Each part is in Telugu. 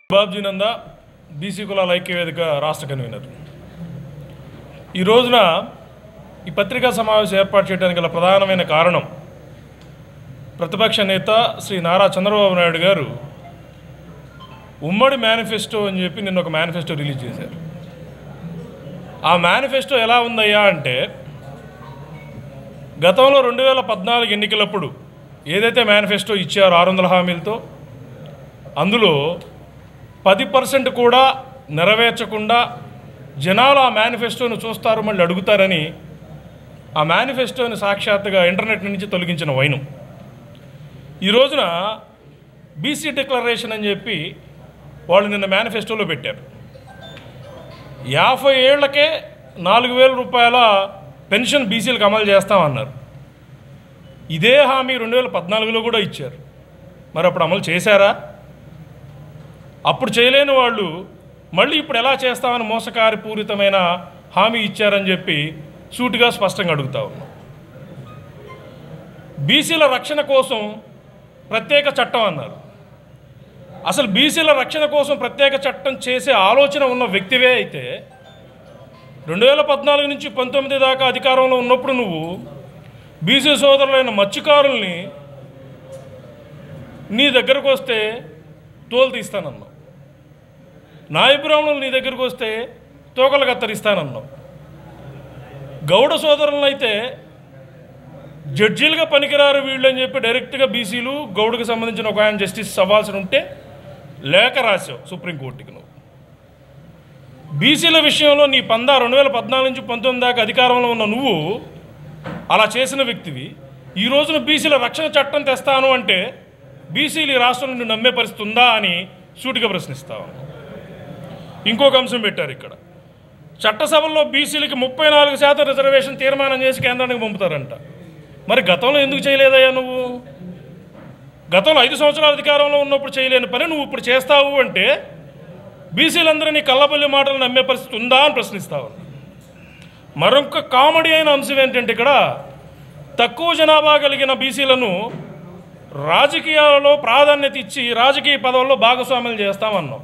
బాబ్జీ నంద బీసీ కులాల ఐక్యవేదిక రాష్ట్ర కన్వీనర్ ఈ రోజున ఈ పత్రికా సమావేశం ఏర్పాటు చేయడానికి గల ప్రధానమైన కారణం ప్రతిపక్ష నేత శ్రీ నారా చంద్రబాబు నాయుడు గారు ఉమ్మడి మేనిఫెస్టో అని చెప్పి నిన్న ఒక మేనిఫెస్టో రిలీజ్ చేశారు ఆ మేనిఫెస్టో ఎలా ఉందయ్యా అంటే గతంలో రెండు వేల పద్నాలుగు ఎన్నికలప్పుడు ఏదైతే మేనిఫెస్టో ఇచ్చారో ఆరు వందల హామీలతో అందులో పది పర్సెంట్ కూడా నెరవేర్చకుండా జనాలు ఆ మేనిఫెస్టోను చూస్తారు మళ్ళీ అడుగుతారని ఆ మేనిఫెస్టోని సాక్షాత్తుగా ఇంటర్నెట్ నుంచి తొలగించిన వైనం ఈ రోజున బీసీ డిక్లరేషన్ అని చెప్పి వాళ్ళు నిన్న మేనిఫెస్టోలో పెట్టారు యాభై ఏళ్లకే నాలుగు వేల రూపాయల పెన్షన్ బీసీలకు అమలు చేస్తామన్నారు ఇదే హామీ రెండు వేల పద్నాలుగులో కూడా ఇచ్చారు మరి అప్పుడు అమలు చేశారా అప్పుడు చేయలేని వాళ్ళు మళ్ళీ ఇప్పుడు ఎలా చేస్తామని మోసకారి పూరితమైన హామీ ఇచ్చారని చెప్పి సూటిగా స్పష్టంగా అడుగుతా ఉన్నాం బీసీల రక్షణ కోసం ప్రత్యేక చట్టం అన్నారు అసలు బీసీల రక్షణ కోసం ప్రత్యేక చట్టం చేసే ఆలోచన ఉన్న వ్యక్తివే అయితే రెండు వేల పద్నాలుగు నుంచి పంతొమ్మిది దాకా అధికారంలో ఉన్నప్పుడు నువ్వు బీసీ సోదరులైన మత్స్యకారుల్ని నీ దగ్గరకు వస్తే తోలు తీస్తానన్నావు నాయ బ్రాహ్మణులు నీ దగ్గరకు వస్తే తోకలు కత్తరిస్తానన్నావు గౌడ సోదరులను అయితే జడ్జీలుగా పనికిరారు వీళ్ళు అని చెప్పి డైరెక్ట్గా బీసీలు గౌడకు సంబంధించిన ఒక ఆయన జస్టిస్ అవ్వాల్సి ఉంటే లేఖ రాశావు సుప్రీంకోర్టుకి నువ్వు బీసీల విషయంలో నీ పందా రెండు వేల పద్నాలుగు నుంచి పంతొమ్మిది దాకా అధికారంలో ఉన్న నువ్వు అలా చేసిన వ్యక్తివి ఈ రోజున బీసీల రక్షణ చట్టం తెస్తాను అంటే బీసీలు ఈ రాష్ట్రం నుండి నమ్మే పరిస్థితి ఉందా అని సూటిగా ప్రశ్నిస్తావు ఇంకొక అంశం పెట్టారు ఇక్కడ చట్టసభల్లో బీసీలకి ముప్పై నాలుగు శాతం రిజర్వేషన్ తీర్మానం చేసి కేంద్రానికి పంపుతారంట మరి గతంలో ఎందుకు చేయలేదయ్యా నువ్వు గతంలో ఐదు సంవత్సరాల అధికారంలో ఉన్నప్పుడు చేయలేని పని నువ్వు ఇప్పుడు చేస్తావు అంటే బీసీలందరినీ కళ్ళబల్లి మాటలు నమ్మే పరిస్థితి ఉందా అని ప్రశ్నిస్తావు మరొక కామెడీ అయిన అంశం ఏంటంటే ఇక్కడ తక్కువ జనాభా కలిగిన బీసీలను రాజకీయాలలో ప్రాధాన్యత ఇచ్చి రాజకీయ పదవుల్లో భాగస్వామ్యం చేస్తామన్నాం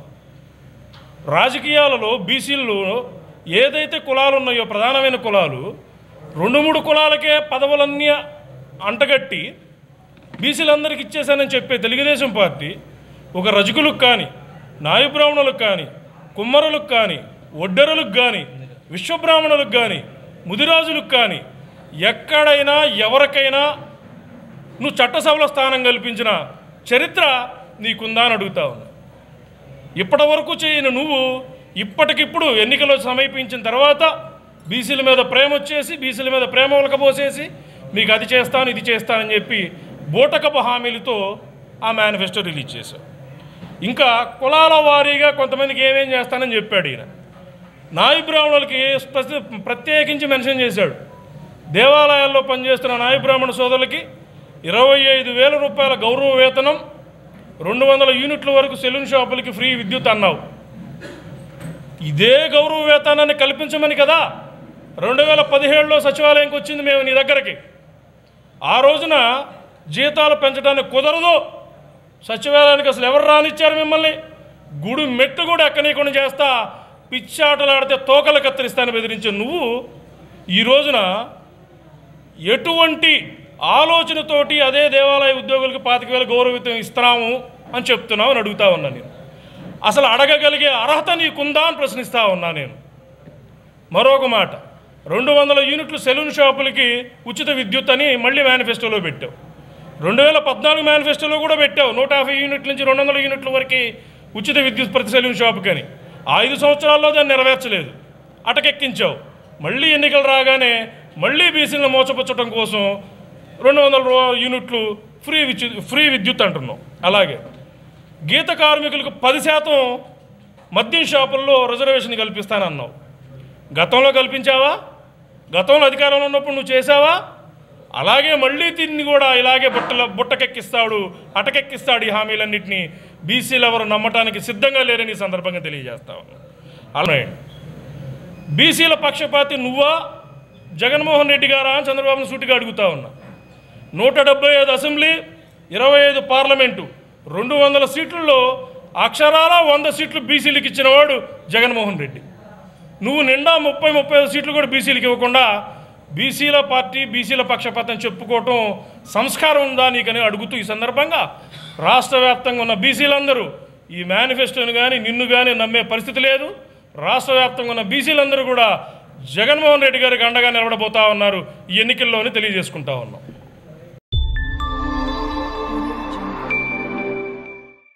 రాజకీయాలలో బీసీలు ఏదైతే కులాలు ఉన్నాయో ప్రధానమైన కులాలు రెండు మూడు కులాలకే పదవులన్నీ అంటగట్టి బీసీలందరికీ ఇచ్చేశానని చెప్పే తెలుగుదేశం పార్టీ ఒక రజకులకు కానీ నాయబ్రాహ్మణులకు కానీ కుమ్మరులకు కానీ ఒడ్డెరలకు కానీ విశ్వబ్రాహ్మణులకు కానీ ముదిరాజులకు కానీ ఎక్కడైనా ఎవరికైనా నువ్వు చట్టసభలో స్థానం కల్పించిన చరిత్ర నీకుందా అని అడుగుతా ఉన్నా ఇప్పటి వరకు చేయని నువ్వు ఇప్పటికిప్పుడు ఎన్నికలు సమీపించిన తర్వాత బీసీల మీద ప్రేమ వచ్చేసి బీసీల మీద ప్రేమ ఉలకబోసేసి మీకు అది చేస్తాను ఇది చేస్తానని చెప్పి బూటకపు హామీలతో ఆ మేనిఫెస్టో రిలీజ్ చేశావు ఇంకా కులాల వారీగా కొంతమందికి ఏమేం చేస్తానని చెప్పాడు ఈయన నాయ బ్రాహ్మణులకి స్పెసి ప్రత్యేకించి మెన్షన్ చేశాడు దేవాలయాల్లో పనిచేస్తున్న నాయ బ్రాహ్మణ సోదరులకి ఇరవై ఐదు వేల రూపాయల గౌరవ వేతనం రెండు వందల యూనిట్ల వరకు సెలూన్ షాపులకి ఫ్రీ విద్యుత్ అన్నావు ఇదే గౌరవ వేతనాన్ని కల్పించమని కదా రెండు వేల పదిహేడులో సచివాలయంకి వచ్చింది మేము నీ దగ్గరికి ఆ రోజున జీతాలు పెంచడానికి కుదరదు సచివాలయానికి అసలు ఎవరు రానిచ్చారు మిమ్మల్ని గుడి మెట్టు కూడా ఎక్కనీయకుండా చేస్తా పిచ్చాటలాడితే తోకలు కత్తిరిస్తాను బెదిరించే నువ్వు ఈ రోజున ఎటువంటి ఆలోచనతోటి అదే దేవాలయ ఉద్యోగులకు పాతిక వేల గౌరవితం ఇస్తున్నాము అని చెప్తున్నావు అని అడుగుతా ఉన్నా నేను అసలు అడగగలిగే అర్హత నీకుందా అని ప్రశ్నిస్తా ఉన్నా నేను మరొక మాట రెండు వందల యూనిట్లు సెలూన్ షాపులకి ఉచిత విద్యుత్ అని మళ్ళీ మేనిఫెస్టోలో పెట్టావు రెండు వేల పద్నాలుగు మేనిఫెస్టోలో కూడా పెట్టావు నూట యాభై యూనిట్ల నుంచి రెండు వందల యూనిట్ల వరకు ఉచిత విద్యుత్ ప్రతి సెలూన్ షాపుకి అని ఆ ఐదు సంవత్సరాల్లో దాన్ని నెరవేర్చలేదు అటకెక్కించావు మళ్ళీ ఎన్నికలు రాగానే మళ్ళీ బీసీలను మోసపుచ్చడం కోసం రెండు వందల రూ- యూనిట్లు ఫ్రీ విద్యుత్ ఫ్రీ విద్యుత్ అంటున్నావు అలాగే గీత కార్మికులకు పది శాతం మద్యం షాపుల్లో రిజర్వేషన్ కల్పిస్తానన్నావు గతంలో కల్పించావా గతంలో అధికారంలో ఉన్నప్పుడు నువ్వు చేసావా అలాగే మళ్ళీ దీన్ని కూడా ఇలాగే బుట్టల బుట్టకెక్కిస్తాడు అటకెక్కిస్తాడు ఈ హామీలన్నింటినీ బీసీలు ఎవరు నమ్మటానికి సిద్ధంగా లేరని ఈ సందర్భంగా తెలియజేస్తా ఉన్నాను అలాగే బీసీల పక్షపాతి నువ్వా జగన్మోహన్ రెడ్డి గారా అని చంద్రబాబును సూటిగా అడుగుతా ఉన్నా నూట డెబ్బై ఐదు అసెంబ్లీ ఇరవై ఐదు పార్లమెంటు రెండు వందల సీట్లలో అక్షరాల వంద సీట్లు బీసీలకు ఇచ్చినవాడు జగన్మోహన్ రెడ్డి నువ్వు నిండా ముప్పై ముప్పై ఐదు సీట్లు కూడా బీసీలకు ఇవ్వకుండా బీసీల పార్టీ బీసీల పక్షపాతం చెప్పుకోవటం సంస్కారం ఉందా నీకని అడుగుతూ ఈ సందర్భంగా రాష్ట్ర వ్యాప్తంగా ఉన్న బీసీలందరూ ఈ మేనిఫెస్టోని కానీ నిన్ను కానీ నమ్మే పరిస్థితి లేదు రాష్ట్ర వ్యాప్తంగా ఉన్న బీసీలందరూ కూడా జగన్మోహన్ రెడ్డి గారికి అండగా నిలబడబోతా ఉన్నారు ఈ ఎన్నికల్లోని తెలియజేసుకుంటా ఉన్నాం